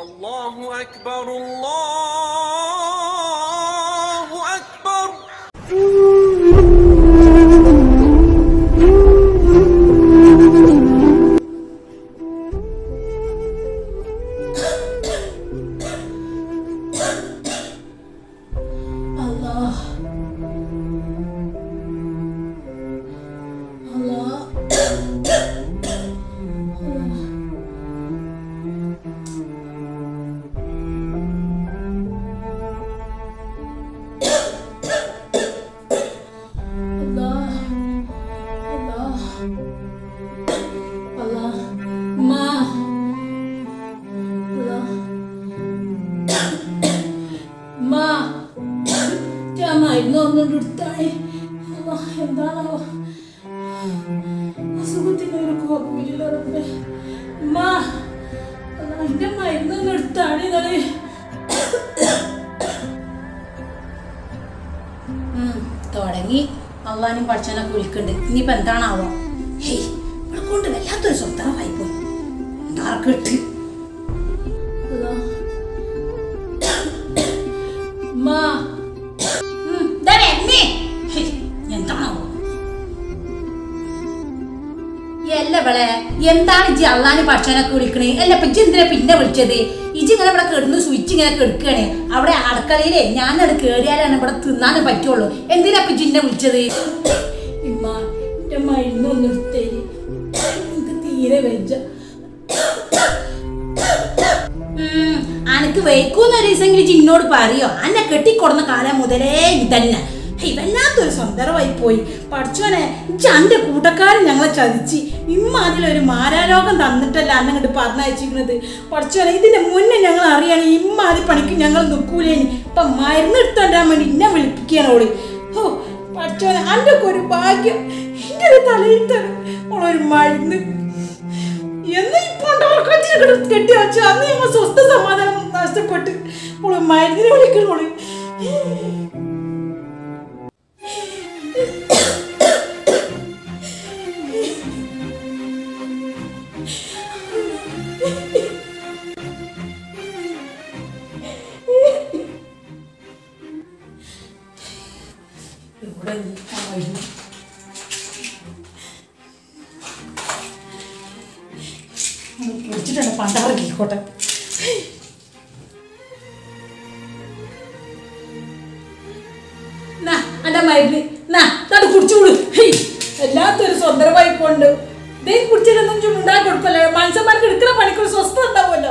الله أكبر الله أكبر Allah. Allah. Allah. Allah. Allah. Ma. Allah. Ma. ഞാൻ മരുന്ന് ഒന്നുകൊണ്ട് എടുത്താണേ അല്ലാ, എന്താണാവോ അസുഖത്തിന് ഒരു കുഴപ്പമില്ല റബ്ബേ. ഉമ്മ, അല്ലാ, എന്റെ മരുന്നൊന്നും എടുത്താണ് ഇന്നലെ തുടങ്ങി അള്ളാനും പഠിച്ചനൊക്കെ വിളിക്കുന്നുണ്ട് ഇനിയിപ്പോ എന്താണാവോ ഹേയ് ഇവിടെ കൊണ്ട് വല്ലാത്തൊരു സ്വത്തമായി പോയി ഉണ്ടാർക്കിട്ട് മാ ഉം, ദേ വരുന്നേ. ഹേയ്, എന്താണാവോ എല്ല ഇവളെ എന്താണ് ഇജ്ജ് അള്ളാന് ഭക്ഷണമൊക്കെ വിളിക്കണേ അല്ല ഇപ്പൊ ഇജ്ജ് എന്തിനാ പിന്നെ വിളിച്ചത് ഇജ്ജ് ഇങ്ങനെ ഇവിടെ കിടന്ന് സ്വിച്ച് ഇങ്ങനെ കിടക്കുകയാണ് അവിടെ അടുക്കളയിലേ ഞാനവിടെ കയറിയാലാണ് ഇവിടെ തിന്നാനും പറ്റുള്ളൂ എന്തിനാ ഇപ്പൊ ഇജ്ജ് എന്നെ വിളിച്ചത് ഇമ്മ എന്റെ മരുന്നൊന്നും എടുത്തേര് എനിക്ക് തീരെ വെച്ച അനക്ക് വയ്ക്കൂന്നൊരു ദിവസമെങ്കിലും ചിന്നോട് പറയോ അന്നെ കെട്ടിക്കൊടുന്ന കാലം മുതലേ ഇതന്നെ ഹേയ്, വല്ലാത്തൊരു സുന്ദരമായി പോയി പഠിച്ചോനെ ചന്റെ കൂട്ടക്കാരൻ ഞങ്ങളെ ചതിച്ച് ഇമ്മാതിലൊരു മാരാരോഗം തന്നിട്ടല്ല അന്നങ്ങോട്ട് പറഞ്ഞയച്ചിരിക്കുന്നത് പഠിച്ചോനെ ഇതിന്റെ മുന്നേ ഞങ്ങൾ അറിയാണ് ഇമ്മാതി പണിക്ക് ഞങ്ങൾ നിൽക്കൂലേനി ഇപ്പൊ മരുന്ന് എടുത്തോണ്ടാൻ വേണ്ടി ഇന്നെ വിളിപ്പിക്കാനോളി ഓ പഠിച്ചോനെ അന്റെ ഒക്കെ ഒരു ഭാഗ്യം എന്റെ ഒരു തലയിൽ തരും ഓളൊരു മരുന്ന് എന്ന് ഇപ്പൊ കെട്ടി വെച്ചു അന്ന് ഞങ്ങൾ സ്വസ്ഥ സമാധാനം നഷ്ടപ്പെട്ട് ഓള് മരുന്നിനെ വിളിക്കണോള് ഇവിടെ നിൽക്കാൻ മരുന്ന് കുടിച്ചിട്ടുണ്ട് പണ്ടാറക്കിക്കോട്ടെ അന്റെ മരുന്ന് നാ തട്ട് കുടിച്ചോളൂ എല്ലാത്തൊരു സ്വന്തരമായി കൊണ്ട് ഇതേ കുടിച്ചിട്ടൊന്നും ചുണ്ടാക്കി കൊടുക്കല്ലേ മനുഷ്യന്മാർക്ക് എടുക്കുന്ന പണിക്കൊരു സ്വസ്ഥ ഉണ്ടാവുമല്ലോ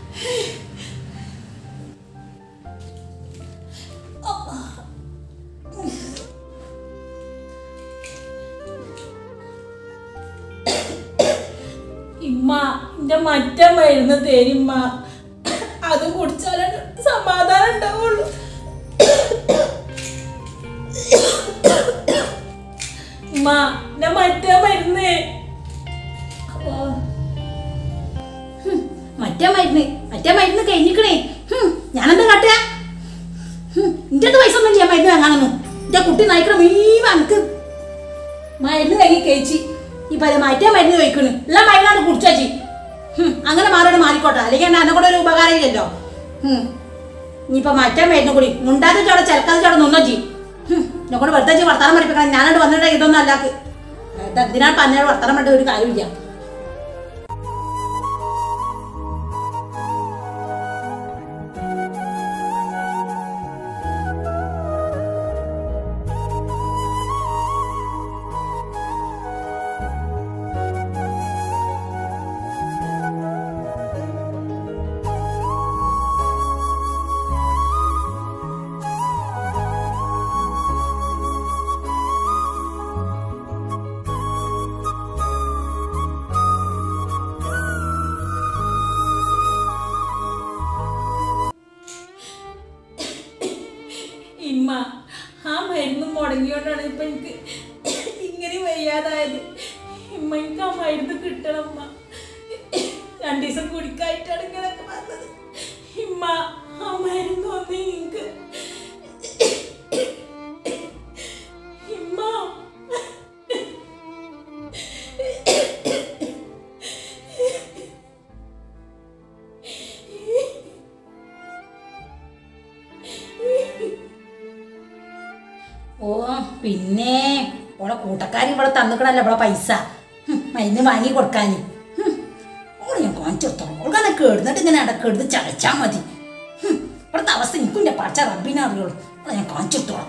ഇമ്മ എന്റെ മറ്റേ മരുന്ന് തരിമ്മ അത് കുടിച്ചാലാണ് സമാധാനം ഉണ്ടാവുള്ളൂ ഉമ്മ എന്റെ മറ്റേ മരുന്ന് അപ്പോ, ഹും, മറ്റേ മരുന്ന് മറ്റേ മരുന്ന് കഴിഞ്ഞിക്കണേ ഹും, ഞാനെന്താ കാട്ടുക എന്റെ അടുത്ത് പൈസ ഒന്നും ചെയ്യാൻ മരുന്ന് വാങ്ങാനൊന്നും എന്റെ കുട്ടി നയിക്കണം മീവ എനിക്ക് മരുന്ന് കഴിഞ്ഞ് കഴിച്ച് ഇപ്പൊ അത് മറ്റേ മരുന്ന് കഴിക്കണ് ഉള്ള മരുന്നാണ് കുടിച്ചാച്ചി അങ്ങനെ മാറോട് മാറിക്കോട്ടെ അല്ലെങ്കിൽ എന്നെ എന്നെ കൂടെ ഒരു ഉപകാരം ഇല്ലല്ലോ ഹും. ഇനിയിപ്പൊ മറ്റേ മരുന്ന് കൂടി മുണ്ടാതെ ചോടെ ചിലക്കാതെ ചോടെ നിന്നോ ജി എന്നെ കൂടെ വെറുതെ ജി വർത്താനം പഠിപ്പിക്കണം ഞാനോട് വന്നിട്ട് ഇതൊന്നും അല്ലാക്ക് എന്തിനാണ് പറഞ്ഞോട് വർത്താനം പറഞ്ഞ ഒരു കാര്യമില്ല ഇമ്മ ആ മരുന്ന് മുടങ്ങിയോണ്ടാണ് ഇപ്പൊ എനിക്ക് ഇങ്ങനെ വയ്യാതായത് ഇമ്മ എനിക്ക് ആ മരുന്ന് കിട്ടണം അമ്മ രണ്ടു ദിവസം കുടിക്കായിട്ടാണ് ഇങ്ങനെയൊക്കെ വന്നത് ഇമ്മ ആ മരുന്ന് ഒന്ന് എനിക്ക് ഇമ്മ പിന്നെ ഓളെ കൂട്ടക്കാരി ഇവിടെ തന്നിക്കണല്ലോ ഇവിടെ പൈസ ഹും, മരുന്ന് വാങ്ങി കൊടുക്കാൻ ഓളെ ഞാൻ കാണിച്ചു കൊടുത്തോളാം ഓൾക്ക് അങ്ങനെ കേടുന്നിട്ട് ഇങ്ങനെ ഇടക്ക് എടുത്ത് ചതച്ചാൽ മതി ഹും, ഇവിടുത്തെ അവസ്ഥ എനിക്കും എൻ്റെ പച്ച റബ്ബിനെ അറിയുള്ളൂ ഓളെ ഞാൻ കാണിച്ചു കൊടുത്തോളാം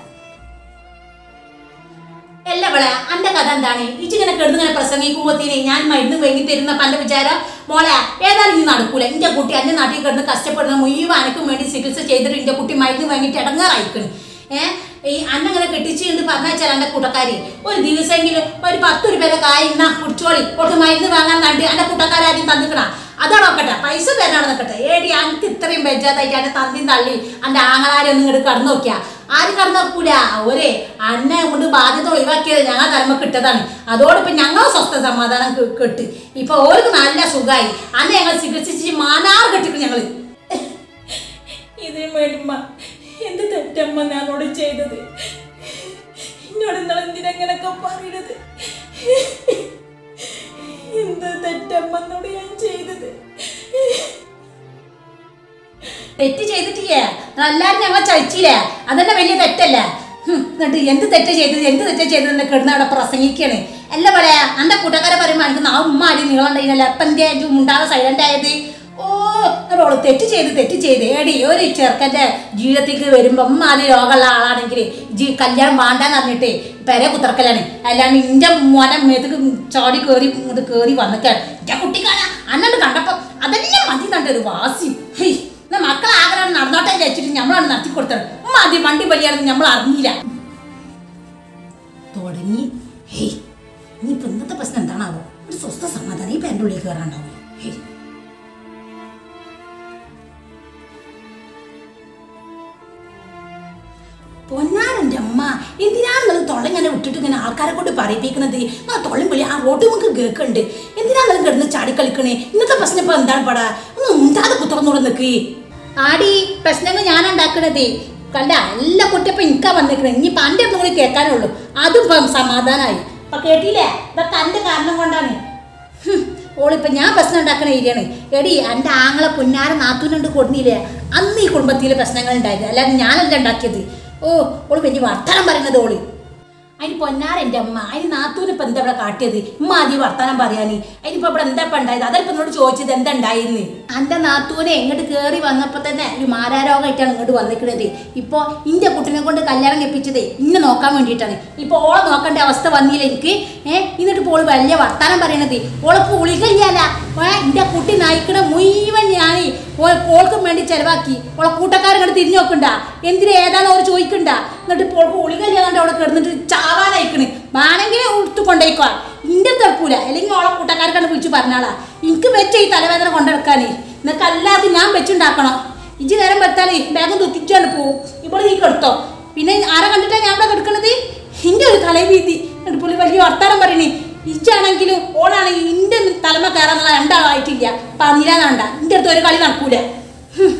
അല്ല ഇവിടെ അന്റെ കഥ എന്താണ് ഇച്ചിങ്ങനെ കിടന്നിങ്ങനെ പ്രസംഗിക്കുമ്പോഴത്തേനെ ഞാൻ മരുന്ന് വാങ്ങി തരുന്ന പല വിചാരം മോളെ ഏതായാലും നീ നടക്കൂല എന്റെ കുട്ടി എന്റെ നാട്ടിൽ കിടന്ന് കഷ്ടപ്പെടുന്ന മുഴുവൻ അനക്കും വേണ്ടി ചികിത്സ ചെയ്തിട്ട് എന്റെ കുട്ടി മരുന്ന് വാങ്ങിയിട്ട് ഇടങ്ങാറായിക്കണ് ഏഹ് ഈ അന്നങ്ങനെ കെട്ടിച്ചുകൊണ്ട് പറഞ്ഞാൽ എന്റെ കൂട്ടക്കാരി ഒരു ദിവസമെങ്കിലും ഒരു പത്ത് രൂപയുടെ കായ് എന്നാ കുടിച്ചോളി ഓൾക്ക് മരുന്ന് വാങ്ങാൻ കണ്ട് എന്റെ കൂട്ടക്കാരും തന്നിക്കണ അതാണ് നോക്കട്ടെ പൈസ തരാണ് നോക്കട്ടെ ഏടി അനക്ക് ഇത്രയും ബെജാതായിട്ട് എന്റെ തന്തിയും തള്ളി എന്റെ ആങ്ങളാരെ ഒന്നും ഇങ്ങോട്ട് കടന്നു നോക്കിയാ ആരും കടന്നു നോക്കൂല ഒരേ അന്നെ കൊണ്ട് ബാധ്യത ഒഴിവാക്കിയത് ഞങ്ങൾ തലമ കിട്ടതാണ് അതോടൊപ്പം ഞങ്ങൾ സ്വസ്ഥ സമാധാനം കെ- കെട്ട് ഇപ്പൊ ഓർക്ക് നല്ല സുഖമായി അന്നെ ഞങ്ങൾ ചികിത്സിച്ച് മാനാർ കെട്ടിക്കും ഞങ്ങള് ഇതിന് വേണ്ടിമ്മ എന്ത് തെറ്റമ്മ ഞാനോട് ചെയ്തത് എന്നോട് നിങ്ങൾ എന്തിനെങ്ങനൊക്കെ പറയണത് എന്ത് തെറ്റമ്മ എന്നോട് ഞാൻ ചെയ്തത് തെറ്റ് ചെയ്തിട്ടില്ലേ എല്ലാരും ഞങ്ങൾ ചതിച്ചില്ലേ അതന്നെ വലിയ തെറ്റല്ലേ ഹും, എന്നിട്ട് എന്ത് തെറ്റ് ചെയ്തത് എന്ത് തെറ്റ് ചെയ്തത് കിടന്ന് അവിടെ പ്രസംഗിക്കാണ് അല്ല പറയാ എന്റെ കൂട്ടക്കാരെ പറയുമ്പോ എനിക്ക് നാ ഉമ്മ അടി നീളുണ്ടായില്ല എപ്പം എന്തേ ഉണ്ടാകാൻ സൈലന്റ് ആയത് ഓ ഓള് തെറ്റ് ചെയ്ത് തെറ്റ് ചെയ്ത് ഏടി ഒരു ചെറുക്കന്റെ ജീവിതത്തിലേക്ക് വരുമ്പോ ഉമ്മ ആദ്യം രോഗമുള്ള ആളാണെങ്കിൽ ജി കല്യാണം വേണ്ടാന്ന് പറഞ്ഞിട്ട് പെരെ കുത്തിറക്കലാണ് അല്ലാണ്ട് ഇന്റെ മോനെ മേത്തക്ക് ചാടി കയറി ഇങ്ങോട്ട് കയറി വന്നിട്ടാണ് എന്റെ കുട്ടിക്കാണ് അന്നോട് കണ്ടപ്പോ അതെല്ലാം മതി കണ്ടൊരു വാസി ഹേയ് എന്നാ മക്കളെ ആഗ്രഹം നടന്നോട്ടെ വെച്ചിട്ട് നമ്മളാണ് നടത്തി കൊടുത്തത് ഉമ്മ ആദ്യം വണ്ടി വലിയാണെന്ന് നമ്മൾ അറിഞ്ഞില്ല തുടങ്ങി ഹേയ് നീ ഇപ്പൊ ഇന്നത്തെ പ്രശ്നം എന്താണാവോ ഒരു സ്വസ്ഥ സമാധാനം ഈ പേരുടെ ഉള്ളിൽ കയറാണ്ടാവും ഹേയ് പൊന്നാരൻ്റെ അമ്മ എന്തിനാണ് നിങ്ങൾ തൊള്ള ഇങ്ങനെ വിട്ടിട്ട് ഇങ്ങനെ ആൾക്കാരെ കൊണ്ട് പറയിപ്പിക്കുന്നത് ആ തൊള്ളം വിളി ആ റോഡ് നമുക്ക് കേൾക്കുന്നുണ്ട് എന്തിനാ നിങ്ങൾ കിടന്ന് ചാടിക്കളിക്കണേ ഇന്നത്തെ പ്രശ്നം ഇപ്പൊ എന്താണ് പടാ ഒന്ന് ഉണ്ടാതെ കുത്തുറന്നൂടെ നിൽക്ക് ആടി പ്രശ്നങ്ങൾ ഞാൻ ഉണ്ടാക്കണത് കണ്ട എല്ലാ കുറ്റപ്പം എനിക്കാ വന്നിക്കണേ ഇനി പണ്ട് ഒന്നും കൂടി കേൾക്കാനുള്ളൂ അതും ഇപ്പം സമാധാനമായി ഇപ്പൊ കേട്ടില്ലേ ഇതൊക്കെ എൻ്റെ കാരണം കൊണ്ടാണ് ഹും, ഓളിപ്പോ ഞാൻ പ്രശ്നം ഉണ്ടാക്കണ ഏരിയാണ് എടി എൻ്റെ ആങ്ങളെ പുന്നാര നാത്തൂനുണ്ട് കൊടുന്നില്ലേ അന്ന് ഈ കുടുംബത്തിലെ പ്രശ്നങ്ങൾ ഉണ്ടായത് അല്ലാതെ ഞാനല്ല ഉണ്ടാക്കിയത് ഓ ഓള് വലിയ വർത്തമാനം പറയുന്നത് ഓള് അതിന് പൊന്നാര എൻ്റെ അമ്മ അതിന് നാത്തൂന് ഇപ്പം എന്താ ഇവിടെ കാട്ടിയത് ഉമ്മ ആദ്യം വർത്തമാനം പറയാന് അതിനിപ്പോ ഇവിടെ എന്താ ഇപ്പം ഉണ്ടായത് അതല്പ്പം എന്നോട് ചോദിച്ചത് എന്താ ഉണ്ടായിന്ന് എൻ്റെ നാത്തൂനെ ഇങ്ങോട്ട് കയറി വന്നപ്പോൾ തന്നെ ഒരു മാരാരോഗമായിട്ടാണ് ഇങ്ങോട്ട് വന്നിക്കുന്നത് ഇപ്പോൾ ഇന്റെ കുട്ടിനെ കൊണ്ട് കല്യാണം കഴിപ്പിച്ചതേ ഇന്നെ നോക്കാൻ വേണ്ടിയിട്ടാണ് ഇപ്പോൾ ഓളെ നോക്കേണ്ട അവസ്ഥ വന്നില്ല എനിക്ക് ഏഹ് എന്നിട്ട് ഇപ്പോൾ ഓള് വലിയ വർത്താനം പറയണത് ഓളെ പുളികയ്യാല ഏ എൻ്റെ കുട്ടി നയിക്കണ മുഴുവൻ ഞാൻ ഓൾക്കും വേണ്ടി ചെലവാക്കി ഓളെ കൂട്ടക്കാരൻ കണ്ട് തിരിഞ്ഞു നോക്കണ്ട എന്തിനാ ഏതാണ് അവർ ചോദിക്കണ്ട എന്നിട്ട് ഇപ്പോൾ ഓൾക്ക് ഉളികല്ലാണ്ട് അവിടെ കിടന്നിട്ട് ചാവാനയക്കണ് വേണമെങ്കിൽ എടുത്ത് കൊണ്ടേക്കോ ഇന്റെ തെക്കൂല അല്ലെങ്കിൽ ഓളെ കൂട്ടക്കാരെ കണ്ട് വിളിച്ച് പറഞ്ഞാളാ എനിക്ക് വെച്ച ഈ തലവേദന കൊണ്ടെടുക്കാനേ നിനക്ക് അല്ലാതെ ഞാൻ വെച്ചുണ്ടാക്കണം ഇജ്ജ് നേരം വെത്താലേ ബാഗും തുത്തിച്ചാണ് പോവും ഇവിടെ നീ കെടുത്തോ പിന്നെ ആരെ കണ്ടിട്ടാ ഞാൻ ഇവിടെ കെടുക്കണത് ഇന്റെ ഒരു തലവീതി എന്നിട്ട് പുള്ളി വലിയ വർത്താനം പറയണേ ഇച്ചാണെങ്കിലും ഓളാണെങ്കിൽ ഇന്റെ തലമ കയറാന്നുള്ള രണ്ടാളായിട്ടില്ല പന്നിരാനാണ്ട ഇന്റെ അടുത്ത് ഒരു കളി നടക്കൂല ഹും.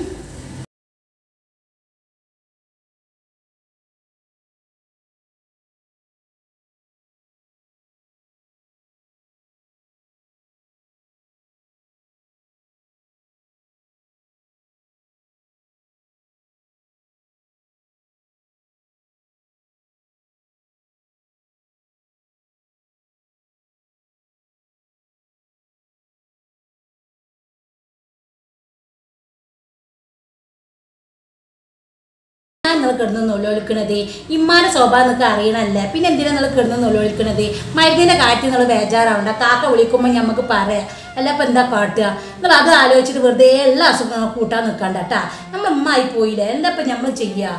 നിങ്ങൾ കിടന്ന് നൊല്ലോളിക്കണത് ഇമ്മാന്റെ സ്വഭാവം നിങ്ങൾക്ക് അറിയണല്ലേ പിന്നെ എന്തിനാ നിങ്ങൾ കിടന്ന് നൊല്ലോളിക്കണത് മരുന്നിന്റെ കാറ്റ് നിങ്ങൾ ബേജാറാവണ്ട കാക്ക വിളിക്കുമ്പോൾ നമുക്ക് പറയാം അല്ല ഇപ്പം എന്താ കാട്ടുക നിങ്ങൾ അത് ആലോചിച്ചിട്ട് വെറുതെ എല്ലാ അസുഖങ്ങളും കൂട്ടാൻ നിൽക്കണ്ട കേട്ടാ നമ്മൾ ഉമ്മായി പോയില്ലേ എന്താ ഇപ്പം നമ്മൾ ചെയ്യുക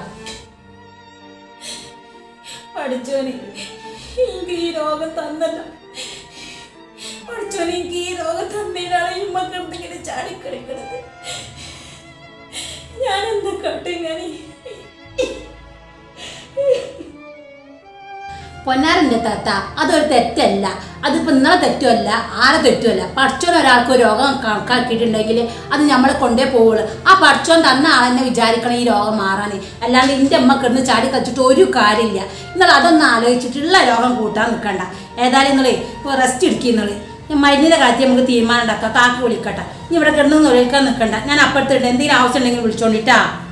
പഠിച്ചോനെ എനിക്ക് ഈ രോഗം തന്നല്ലോ പഠിച്ചോനെ എനിക്ക് ഈ രോഗം തന്നതിനാണ് ഈ മക്കൾ ഇങ്ങനെ ചാടിക്കളിക്കണത് ഞാൻ എന്താ കട്ടെ ഞാൻ പൊന്നാരൻ്റെ താത്ത അതൊരു തെറ്റല്ല അതിപ്പോൾ നിങ്ങളെ തെറ്റുമല്ല ആരെ തെറ്റുമല്ല പഠിച്ചോൻ ഒരാൾക്ക് ഒരു രോഗം കണക്കാക്കിയിട്ടുണ്ടെങ്കിൽ അത് നമ്മളെ കൊണ്ടേ പോവുള്ളൂ ആ പഠിച്ചോൻ തന്ന ആളെന്നെ വിചാരിക്കണം ഈ രോഗം മാറാൻ അല്ലാണ്ട് എൻ്റെ അമ്മ കിടന്ന് ചാടി കച്ചിട്ട് ഒരു കാര്യമില്ല നിങ്ങൾ അതൊന്നും ആലോചിച്ചിട്ടുള്ള രോഗം കൂട്ടാൻ നിൽക്കണ്ട ഏതായാലും നിങ്ങൾ ഇപ്പോൾ റെസ്റ്റ് എടുക്കുക നിങ്ങൾ മരുന്നിൻ്റെ കാര്യത്തിൽ നമുക്ക് തീരുമാനം ഉണ്ടാക്കാം കാക്ക് വിളിക്കട്ടെ ഇനി ഇവിടെ കിടന്ന് നൊഴിക്കാൻ നിൽക്കണ്ട ഞാൻ അപ്പുറത്തുണ്ട് എന്തെങ്കിലും ആവശ്യം ഉണ്ടെങ്കിൽ വിളിച്ചോണ്ടിട്ടാ